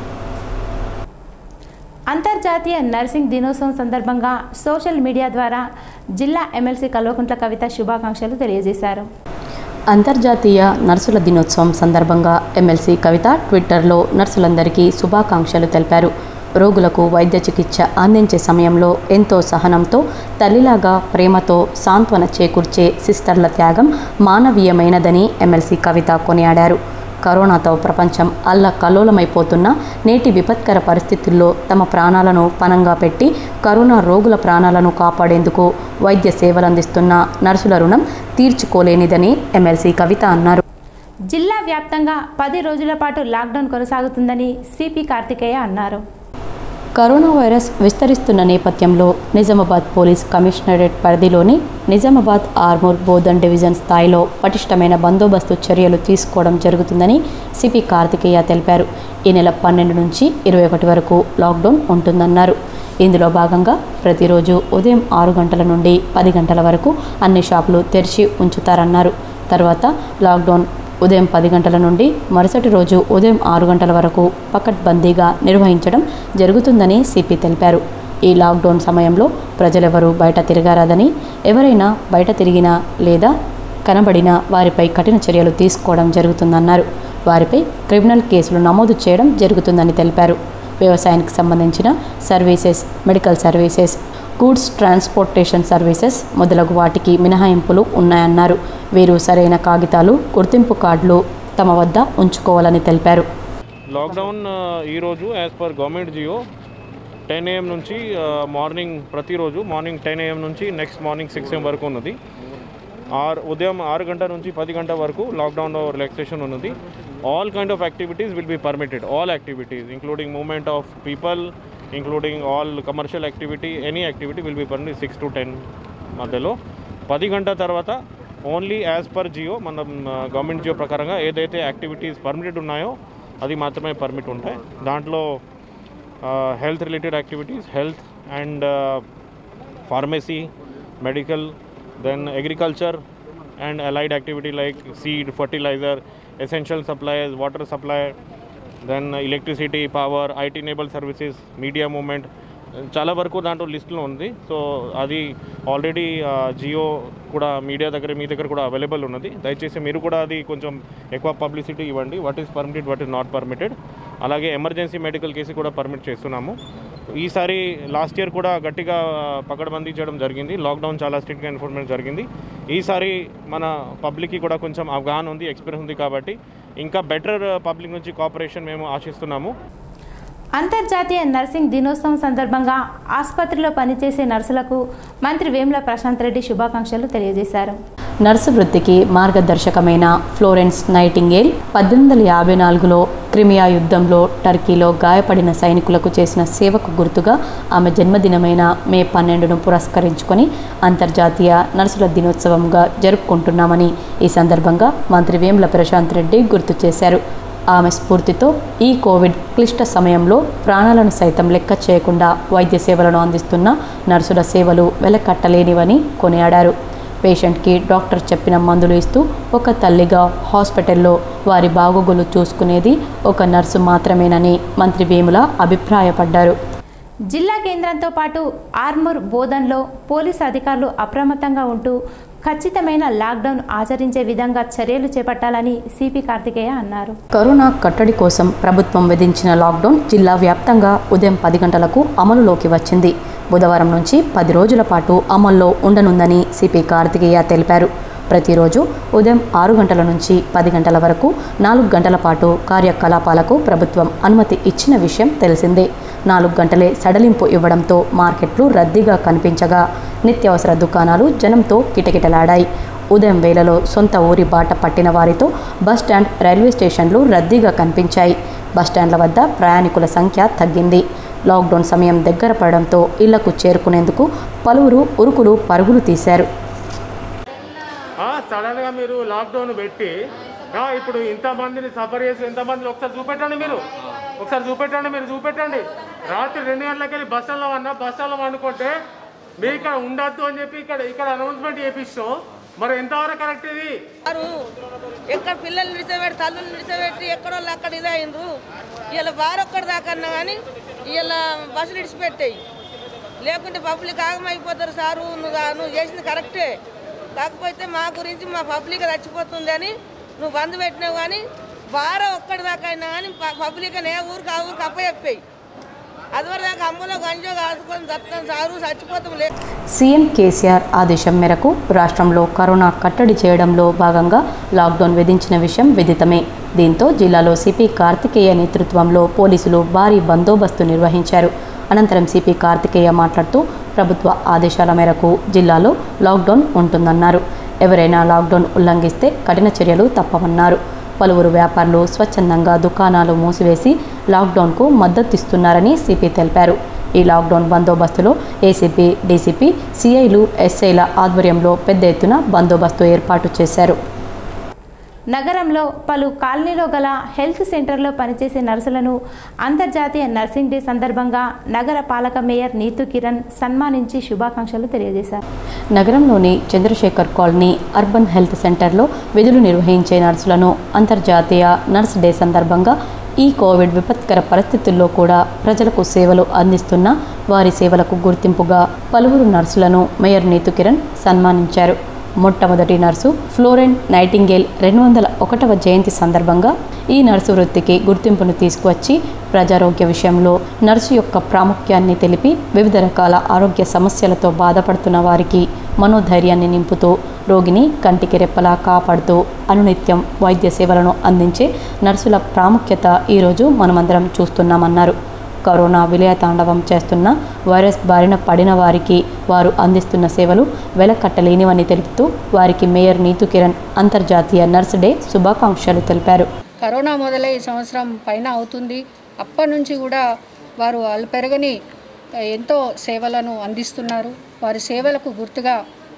Speaker 1: అంతర్జాతీయ నర్సింగ్ దినోత్సవం సందర్భంగా సోషల్ మీడియా ద్వారా జిల్లా ఎమ్మెల్సీ కల్వకుంట్ల కవిత శుభాకాంక్షలు తెలియజేశారు
Speaker 2: అంతర్జాతీయ నర్సుల దినోత్సవం సందర్భంగా ఎమ్మెల్సీ కవిత ట్విట్టర్లో నర్సులందరికీ శుభాకాంక్షలు తెలిపారు రోగులకు వైద్య చికిత్స అందించే సమయంలో ఎంతో సహనంతో తల్లిలాగా ప్రేమతో సాంత్వన చేకూర్చే సిస్టర్ల త్యాగం మానవీయమైనదని ఎమ్మెల్సీ కవిత కొనియాడారు కరోనాతో ప్రపంచం అల్ల కల్లోలమైపోతున్న నేటి విపత్కర పరిస్థితుల్లో తమ ప్రాణాలను పనంగా పెట్టి కరోనా రోగుల ప్రాణాలను కాపాడేందుకు వైద్య సేవలందిస్తున్న నర్సుల రుణం తీర్చుకోలేనిదని ఎమ్మెల్సీ కవిత అన్నారు
Speaker 1: జిల్లా వ్యాప్తంగా పది రోజుల పాటు లాక్డౌన్ కొనసాగుతుందని సిపి కార్తికేయ అన్నారు
Speaker 2: కరోనా వైరస్ విస్తరిస్తున్న నేపథ్యంలో నిజామాబాద్ పోలీస్ కమిషనరేట్ పరిధిలోని నిజామాబాద్ ఆర్మూర్ బోధన్ డివిజన్ స్థాయిలో పటిష్టమైన బందోబస్తు చర్యలు తీసుకోవడం జరుగుతుందని సిపి కార్తికేయ తెలిపారు ఈ నెల పన్నెండు నుంచి ఇరవై ఒకటి వరకు లాక్డౌన్ ఉంటుందన్నారు ఇందులో భాగంగా ప్రతిరోజు ఉదయం ఆరు గంటల నుండి పది గంటల వరకు అన్ని షాపులు తెరిచి ఉంచుతారన్నారు తర్వాత లాక్డౌన్ ఉదయం పది గంటల నుండి మరుసటి రోజు ఉదయం ఆరు గంటల వరకు పకడ్బందీగా నిర్వహించడం జరుగుతుందని సిపి తెలిపారు ఈ లాక్డౌన్ సమయంలో ప్రజలెవరూ బయట తిరగారాదని ఎవరైనా బయట తిరిగినా లేదా కనబడినా వారిపై కఠిన చర్యలు తీసుకోవడం జరుగుతుందన్నారు వారిపై క్రిమినల్ కేసులు నమోదు చేయడం జరుగుతుందని తెలిపారు వ్యవసాయానికి సంబంధించిన services medical services goods transportation services మొదలగు వాటికి మినహాయింపులు ఉన్నాయన్నారు వీరు సరైన కాగితాలు గుర్తింపు కార్డులు తమ వద్ద ఉంచుకోవాలని తెలిపారు
Speaker 16: లాక్డౌన్ ఆ, ఈరోజు as per government GO ten AM నుంచి ఆ, మార్నింగ్ ప్రతిరోజు మార్నింగ్ టెన్ ఏఎం నుంచి నెక్స్ట్ మార్నింగ్ సిక్స్ ఏఎం వరకు ఉన్నది ఆరు ఉదయం ఆరు గంటల నుంచి పది గంటల వరకు లాక్డౌన్లో రిలాక్సేషన్ ఉన్నది all kind of activities will be permitted all activities including movement of people including all commercial activity any activity will be permit six to ten మధ్యలో పది గంటల తర్వాత ఓన్లీ యాజ్ పర్ జియో మనం గవర్నమెంట్ జియో ప్రకారంగా ఏదైతే activities permitted ఉన్నాయో అది మాత్రమే పర్మిట్ ఉంటాయి దాంట్లో health related activities health and pharmacy medical then agriculture and allied activity like seed, fertilizer, essential supplies, water supply, then electricity, power, IT enabled services, media movement. చాలా వరకు దాంట్లో లిస్ట్లో ఉంది సో అది ఆల్రెడీ జియో కూడా media దగ్గర మీ దగ్గర కూడా అవైలబుల్ ఉన్నది దయచేసి మీరు కూడా అది కొంచెం ఎక్కువ పబ్లిసిటీ ఇవ్వండి what is permitted what is not permitted అలాగే ఎమర్జెన్సీ మెడికల్ కేసు కూడా పర్మిట్ చేస్తున్నాము ఈసారి లాస్ట్ ఇయర్ కూడా గట్టిగా పకడ్బందీ చేయడం జరిగింది లాక్డౌన్ చాలా స్ట్రిక్ట్గా ఎన్ఫోర్స్మెంట్ జరిగింది ఈసారి మన పబ్లిక్కి కూడా కొంచెం అవగాహన ఉంది ఎక్స్పీరియన్స్ ఉంది కాబట్టి ఇంకా బెటర్ పబ్లిక్ నుంచి కోఆపరేషన్ మేము ఆశిస్తున్నాము
Speaker 1: అంతర్జాతీయ నర్సింగ్ దినోత్సవం సందర్భంగా ఆసుపత్రిలో పనిచేసే నర్సులకు మంత్రి వేముల ప్రశాంత్ రెడ్డి శుభాకాంక్షలు తెలియజేశారు
Speaker 2: నర్సు వృత్తికి మార్గదర్శకమైన ఫ్లోరెన్స్ నైటింగేల్ పద్దెనిమిది వందల యాభై నాలుగులో క్రిమియా యుద్ధంలో టర్కీలో గాయపడిన సైనికులకు చేసిన సేవకు గుర్తుగా ఆమె జన్మదినమైన మే పన్నెండును పురస్కరించుకొని అంతర్జాతీయ నర్సుల దినోత్సవంగా జరుపుకుంటున్నామని ఈ సందర్భంగా మంత్రి వేముల ప్రశాంత్ రెడ్డి గుర్తు చేశారు ఆమె స్ఫూర్తితో ఈ కోవిడ్ క్లిష్ట సమయంలో ప్రాణాలను సైతం లెక్క చేయకుండా వైద్య సేవలను అందిస్తున్న నర్సుల సేవలు వెలకట్టలేనివని కొనియాడారు పేషెంట్కి డాక్టర్ చెప్పిన మందులు ఇస్తూ ఒక తల్లిగా హాస్పిటల్లో వారి బాగోగులు చూసుకునేది ఒక నర్సు మాత్రమేనని మంత్రి వేముల అభిప్రాయపడ్డారు
Speaker 1: జిల్లా కేంద్రంతో పాటు ఆర్మూర్ బోధన్లో పోలీసు అధికారులు అప్రమత్తంగా ఉంటూ ఖచ్చితమైన లాక్డౌన్ ఆచరించే విధంగా చర్యలు చేపట్టాలని సిపి కార్తికేయ అన్నారు
Speaker 2: కరోనా కట్టడి కోసం ప్రభుత్వం విధించిన లాక్డౌన్ జిల్లా వ్యాప్తంగా ఉదయం పది గంటలకు అమలులోకి వచ్చింది బుధవారం నుంచి పది రోజుల పాటు అమల్లో ఉండనుందని సిపి కార్తికేయ తెలిపారు ప్రతిరోజు ఉదయం ఆరు గంటల నుంచి పది గంటల వరకు నాలుగు గంటల పాటు కార్యకలాపాలకు ప్రభుత్వం అనుమతి ఇచ్చిన విషయం తెలిసిందే నాలుగు గంటలే సడలింపు ఇవ్వడంతో మార్కెట్లు రద్దీగా కనిపించగా నిత్యావసర దుకాణాలు జనంతో కిటకిటలాడాయి ఉదయం వేళలో సొంత ఊరి బాట పట్టిన వారితో బస్టాండ్ రైల్వే స్టేషన్లు రద్దీగా కనిపించాయి బస్టాండ్ల వద్ద ప్రయాణికుల సంఖ్య తగ్గింది లాక్డౌన్ సమయం దగ్గర పడడంతో ఇళ్లకు చేరుకునేందుకు పలువురు ఉరుకులు పరుగులు తీశారు
Speaker 16: సడన్గా మీరు లాక్డౌన్ పెట్టి ఆ, ఇప్పుడు ఇంతమందిని సఫర్ చేసి ఎంతమంది ఒకసారి చూపెట్టండి మీరు ఒకసారి చూపెట్టండి మీరు చూపెట్టండి రాత్రి రెండు గంటలకి వెళ్ళి బస్ స్టాండ్లో అన్నా బస్ స్టాండ్లో అనుకుంటే మీరు ఇక్కడ ఉండొద్దు అని చెప్పి ఇక్కడ ఇక్కడ అనౌన్స్మెంట్ చేపిస్తాం మరి ఎంతవరకు కరెక్ట్ ఇది
Speaker 17: వారు ఎక్కడ పిల్లల్ని నిడిచబెట్టి తల్లుని నిడిచబెట్టి ఎక్కడో అక్కడ ఇది అయిండ్రు ఇలా వారొక్కడి దాకా అన్నా కానీ ఇలా బస్సులు ఇడిచిపెట్టాయి లేకుంటే పబ్లిక్ ఆగమైపోతారు సారు నువ్వు నువ్వు చేసింది కరెక్టే కాకపోతే మా గురించి మా పబ్లిక్ చచ్చిపోతుంది అని నువ్వు బంద్ పెట్టినావు కానీ వారం ఒక్కడి దాకా అయినా కానీ పబ్లిక్ ఏ ఊరికి ఆ ఊరికి అప్పచెప్పాయి అదివరకు దాకా అమ్మలో గంజో కాసుకొని చత్తం సారు చచ్చిపోతాం లేదు
Speaker 2: సీఎం కేసీఆర్ ఆదేశం మేరకు రాష్ట్రంలో కరోనా కట్టడి చేయడంలో భాగంగా లాక్డౌన్ విధించిన విషయం విదితమే దీంతో జిల్లాలో సిపి కార్తికేయ నేతృత్వంలో పోలీసులు భారీ బందోబస్తు నిర్వహించారు అనంతరం సిపి కార్తికేయ మాట్లాడుతూ ప్రభుత్వ ఆదేశాల మేరకు జిల్లాలో లాక్డౌన్ ఉంటుందన్నారు ఎవరైనా లాక్డౌన్ ఉల్లంఘిస్తే కఠిన చర్యలు తప్పవన్నారు పలువురు వ్యాపారులు స్వచ్ఛందంగా దుకాణాలు మూసివేసి లాక్డౌన్కు మద్దతిస్తున్నారని సిపి తెలిపారు ఈ లాక్డౌన్ బందోబస్తులో ఏసీపీ డీసీపీ సిఐలు ఎస్ఐల ఆధ్వర్యంలో పెద్ద ఎత్తున బందోబస్తు ఏర్పాటు చేశారు
Speaker 1: నగరంలో పలు కాలనీలో గల హెల్త్ సెంటర్లో పనిచేసే నర్సులను అంతర్జాతీయ నర్సింగ్ డే సందర్భంగా నగర పాలక మేయర్ నీతు కిరణ్ సన్మానించి శుభాకాంక్షలు తెలియజేశారు
Speaker 2: నగరంలోని చంద్రశేఖర్ కాలనీ అర్బన్ హెల్త్ సెంటర్లో విధులు నిర్వహించే నర్సులను అంతర్జాతీయ నర్స్ డే సందర్భంగా ఈ కోవిడ్ విపత్కర పరిస్థితుల్లో కూడా ప్రజలకు సేవలు అందిస్తున్న వారి సేవలకు గుర్తింపుగా పలువురు నర్సులను మేయర్ నీతు కిరణ్ సన్మానించారు మొట్టమొదటి నర్సు ఫ్లోరెన్ నైటింగేల్ రెండు వందల ఒకటవ జయంతి సందర్భంగా ఈ నర్సు వృత్తికి గుర్తింపును తీసుకువచ్చి ప్రజారోగ్య విషయంలో నర్సు యొక్క ప్రాముఖ్యాన్ని తెలిపి వివిధ రకాల ఆరోగ్య సమస్యలతో బాధపడుతున్న వారికి మనోధైర్యాన్ని నింపుతూ రోగిని కంటికి రెప్పలా కాపాడుతూ అనునిత్యం వైద్య సేవలను అందించే నర్సుల ప్రాముఖ్యత ఈరోజు మనమందరం చూస్తున్నామన్నారు కరోనా విలయతాండవం చేస్తున్న వైరస్ బారిన పడిన వారికి వారు అందిస్తున్న సేవలు వెలకట్టలేనివని తెలుపుతూ వారికి మేయర్ నీతు కిరణ్ అంతర్జాతీయ నర్స్ డే శుభాకాంక్షలు తెలిపారు
Speaker 18: కరోనా మొదలై ఈ సంవత్సరం పైన అవుతుంది అప్పటి నుంచి కూడా వారు అల్పెరగని ఎంతో సేవలను అందిస్తున్నారు వారి సేవలకు గుర్తుగా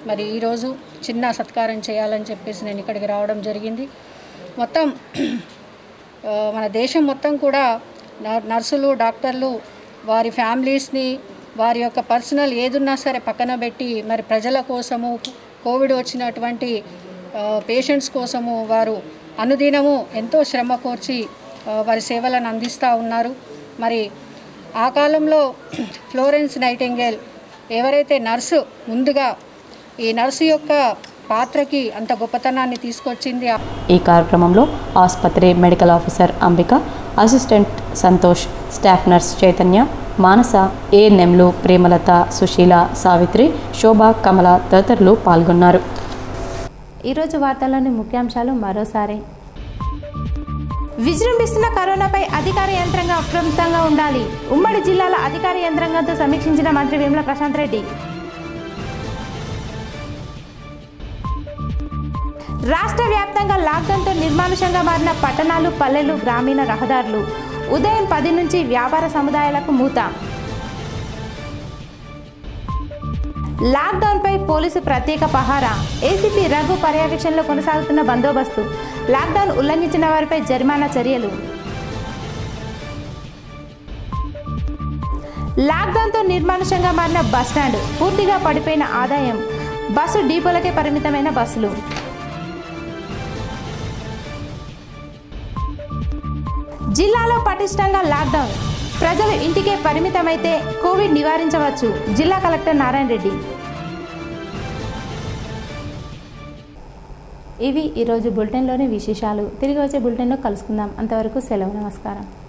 Speaker 18: మరి ఈరోజు చిన్న సత్కారం చేయాలని చెప్పేసి నేను ఇక్కడికి రావడం జరిగింది మొత్తం ఆ, మన దేశం మొత్తం కూడా నర్- నర్సులు డాక్టర్లు వారి ఫ్యామిలీస్ని వారి యొక్క పర్సనల్ ఏదున్నా సరే పక్కన పెట్టి మరి ప్రజల కోసము కోవిడ్ వచ్చినటువంటి పేషెంట్స్ కోసము వారు అనుదినము ఎంతో శ్రమ కోర్చి ఆ, వారి సేవలను అందిస్తూ ఉన్నారు మరి ఆ కాలంలో ఫ్లోరెన్స్ నైటింగేల్ ఎవరైతే నర్సు ముందుగా ఈ నర్సు యొక్క పాత్రకి అంత గొప్పతనాన్ని తీసుకొచ్చింది
Speaker 2: ఈ కార్యక్రమంలో ఆసుపత్రి medical officer Ambika assistant Santosh staff nurse Chaitanya Manasa ఏఎన్ఎంలు ప్రేమలత సుశీల సావిత్రి శోభ కమల తదితరులు పాల్గొన్నారు
Speaker 1: ఈరోజు వార్తల్లోని ముఖ్యాంశాలు మరోసారి విజృంభిస్తున్న కరోనాపై అధికార యంత్రాంగం అప్రమత్తంగా ఉండాలి ఉమ్మడి జిల్లాల అధికార యంత్రాంగంతో సమీక్షించిన మంత్రి వేముల ప్రశాంత్ రెడ్డి రాష్ట్ర వ్యాప్తంగా లాక్డౌన్తో నిర్మానుషంగా మారిన పట్టణాలు పల్లెలు గ్రామీణ రహదారులు ఉదయం పది నుంచి వ్యాపార సముదాయాలకు మూత లాక్డౌన్పై పోలీసు ప్రత్యేక పహారా ఏసీపీ రఘు పర్యవేక్షణలో కొనసాగుతున్న బందోబస్తు లాక్డౌన్ ఉల్లంఘించిన వారిపై జరిమానా చర్యలు లాక్డౌన్తో నిర్మానుషంగా మారిన బస్టాండ్ పూర్తిగా పడిపోయిన ఆదాయం బస్సు డీపోలకే పరిమితమైన బస్సులు జిల్లాలో పటిష్టంగా లాక్డౌన్ ప్రజలు ఇంటికే పరిమితమైతే కోవిడ్ నివారించవచ్చు జిల్లా కలెక్టర్ నారాయణ రెడ్డి ఇవి ఈరోజు బులెటిన్లోని విశేషాలు తిరిగి వచ్చే బులెటిన్లో కలుసుకుందాం అంతవరకు సెలవు నమస్కారం